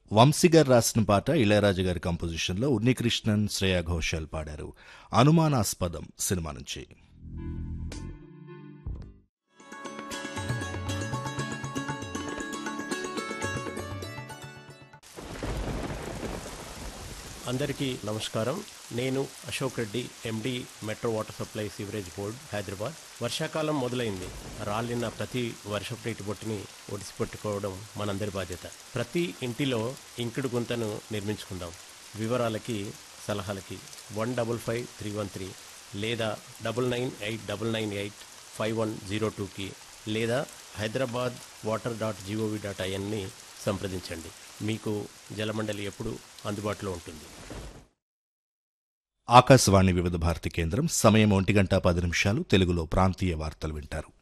వంశీ గారు రాసిన పాట ఇళయరాజు గారి కంపోజిషన్లో ఉన్నికృష్ణన్ శ్రేయా ఘోషాల్ పాడారు అనుమానాస్పదం సినిమా నుంచి అందరికీ నమస్కారం నేను Ashok Reddy MD metro water supply sewerage board Hyderabad వర్షాకాలం మొదలైంది రాలిన ప్రతి వర్షపు నీటి బొట్టుని ఒడిసిపెట్టుకోవడం మనందరి బాధ్యత ప్రతి ఇంటిలో ఇంకుడు గుంతను నిర్మించుకుందాం వివరాలకి సలహాలకి one double five three one three లేదా double nine eight double nine eight five one zero టూకి లేదా Hyderabad water dot G O V dot ఐఎన్ని సంప్రదించండి మీకు జలమండలి ఎప్పుడు అందుబాటులో ఉంటుంది ఆకాశవాణి వివిధ భారతి కేంద్రం సమయం ఒంటి గంట పది నిమిషాలు తెలుగులో ప్రాంతీయ వార్తలు వింటారు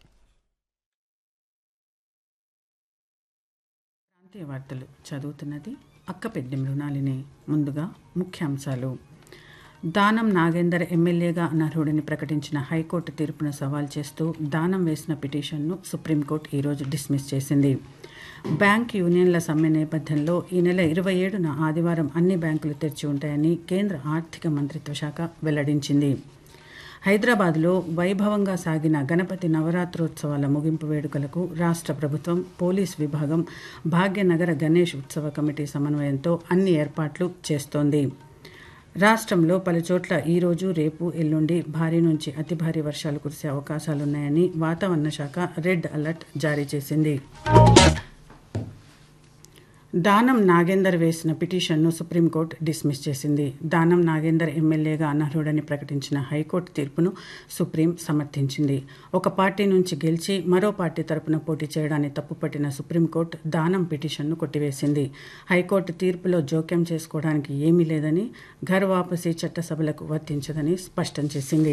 ప్రాంతీయ వార్తలు చదువుతున్నది అక్కపెడ్డి మృణాలిని ముందుగా ముఖ్యాంశాలు దానం నాగేందర్ ఎమ్మెల్యేగా అనర్హుడిని ప్రకటించిన హైకోర్టు తీర్పును సవాల్ చేస్తూ దానం వేసిన పిటిషన్ను సుప్రీంకోర్టు ఈరోజు డిస్మిస్ చేసింది బ్యాంక్ యూనియన్ల సమ్మె నేపథ్యంలో ఈ నెల ఇరవై ఏడున ఆదివారం అన్ని బ్యాంకులు తెరిచి ఉంటాయని కేంద్ర ఆర్థిక మంత్రిత్వ శాఖ వెల్లడించింది హైదరాబాద్లో వైభవంగా సాగిన గణపతి నవరాత్రోత్సవాల ముగింపు వేడుకలకు రాష్ట్ర ప్రభుత్వం పోలీస్ విభాగం భాగ్యనగర గణేష్ ఉత్సవ కమిటీ సమన్వయంతో అన్ని ఏర్పాట్లు చేస్తోంది రాష్ట్రంలో పలుచోట్ల ఈరోజు రేపు ఎల్లుండి భారీ నుంచి అతి భారీ వర్షాలు కురిసే అవకాశాలున్నాయని వాతావరణ శాఖ రెడ్ అలర్ట్ జారీ చేసింది దానం నాగేందర్ వేసిన పిటిషన్ను సుప్రీంకోర్టు డిస్మిస్ చేసింది దానం నాగేందర్ ఎమ్మెల్యేగా అనర్హుడని ప్రకటించిన హైకోర్టు తీర్పును సుప్రీం సమర్థించింది ఒక పార్టీ నుంచి గెలిచి మరో పార్టీ తరపున పోటీ చేయడాన్ని తప్పుపట్టిన సుప్రీంకోర్టు దానం పిటిషన్ను కొట్టివేసింది హైకోర్టు తీర్పులో జోక్యం చేసుకోవడానికి ఏమీ లేదని ఘర్ వాపసీ చట్టసభలకు వర్తించదని స్పష్టం చేసింది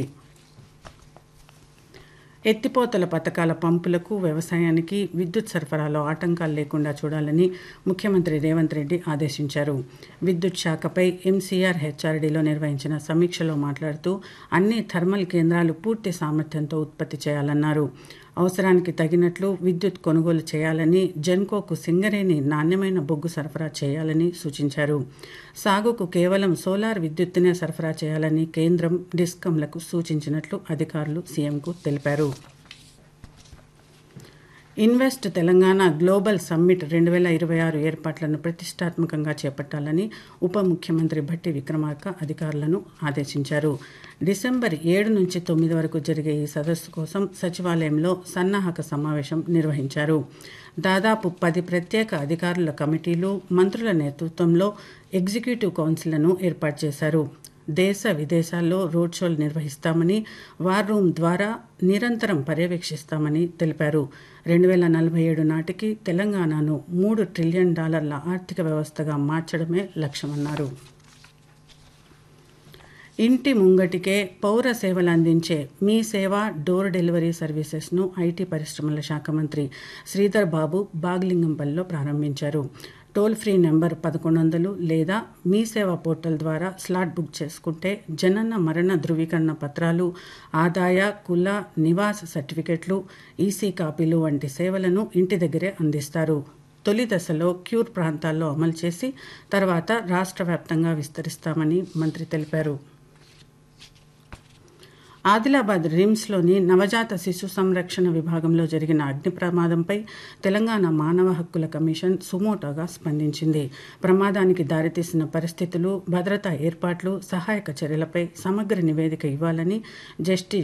ఎత్తిపోతల పథకాల పంపులకు వ్యవసాయానికి విద్యుత్ సరఫరాలో ఆటంకాలు లేకుండా చూడాలని ముఖ్యమంత్రి రేవంత్ రెడ్డి ఆదేశించారు విద్యుత్ శాఖపై ఎంసీఆర్ హెచ్ఆర్డీలో నిర్వహించిన సమీక్షలో మాట్లాడుతూ అన్ని థర్మల్ కేంద్రాలు పూర్తి సామర్థ్యంతో ఉత్పత్తి చేయాలన్నారు అవసరానికి తగినట్లు విద్యుత్ కొనుగోలు చేయాలని జెన్కోకు సింగరేణి నాణ్యమైన బొగ్గు సరఫరా చేయాలని సూచించారు సాగుకు కేవలం సోలార్ విద్యుత్తునే సరఫరా చేయాలని కేంద్రం డిస్కంలకు సూచించినట్లు అధికారులు సీఎంకు తెలిపారు ఇన్వెస్ట్ తెలంగాణ గ్లోబల్ సమ్మిట్ రెండు వేల ఇరవై ఆరు ఏర్పాట్లను ప్రతిష్టాత్మకంగా చేపట్టాలని ఉప ముఖ్యమంత్రి భట్టి విక్రమార్క అధికారులను ఆదేశించారు డిసెంబర్ ఏడు నుంచి తొమ్మిది వరకు జరిగే ఈ సదస్సు కోసం సచివాలయంలో సన్నాహక సమావేశం నిర్వహించారు దాదాపు పది ప్రత్యేక అధికారుల కమిటీలు మంత్రుల నేతృత్వంలో ఎగ్జిక్యూటివ్ కౌన్సిల్ను ఏర్పాటు చేశారు దేశ విదేశాల్లో రోడ్ షోలు నిర్వహిస్తామని వార్ రూమ్ ద్వారా నిరంతరం పర్యవేక్షిస్తామని తెలిపారు రెండు వేల నలభై ఏడు నాటికి తెలంగాణను మూడు ట్రిలియన్ డాలర్ల ఆర్థిక వ్యవస్థగా మార్చడమే లక్ష్యమన్నారు ఇంటి ముంగటికే పౌర సేవలు అందించే మీ సేవ డోర్ డెలివరీ సర్వీసెస్ను ఐటీ పరిశ్రమల శాఖ మంత్రి శ్రీధర్ బాబు బాగ్లింగంపల్లిలో ప్రారంభించారు టోల్ ఫ్రీ నెంబర్ పదకొండు వందలు లేదా మీ సేవ పోర్టల్ ద్వారా స్లాట్ బుక్ చేసుకుంటే జనన మరణ ధృవీకరణ పత్రాలు ఆదాయ కుల నివాస సర్టిఫికెట్లు ఈసీ కాపీలు వంటి సేవలను ఇంటి దగ్గరే అందిస్తారు తొలి దశలో క్యూర్ ప్రాంతాల్లో అమలు చేసి తర్వాత రాష్ట్ర వ్యాప్తంగా విస్తరిస్తామని మంత్రి తెలిపారు ఆదిలాబాద్ రిమ్స్లోని నవజాత శిశు సంరక్షణ విభాగంలో జరిగిన అగ్ని ప్రమాదంపై తెలంగాణ మానవ హక్కుల కమిషన్ సుమోటోగా స్పందించింది ప్రమాదానికి దారితీసిన పరిస్థితులు భద్రతా ఏర్పాట్లు సహాయక చర్యలపై సమగ్ర నివేదిక ఇవ్వాలని జస్టిస్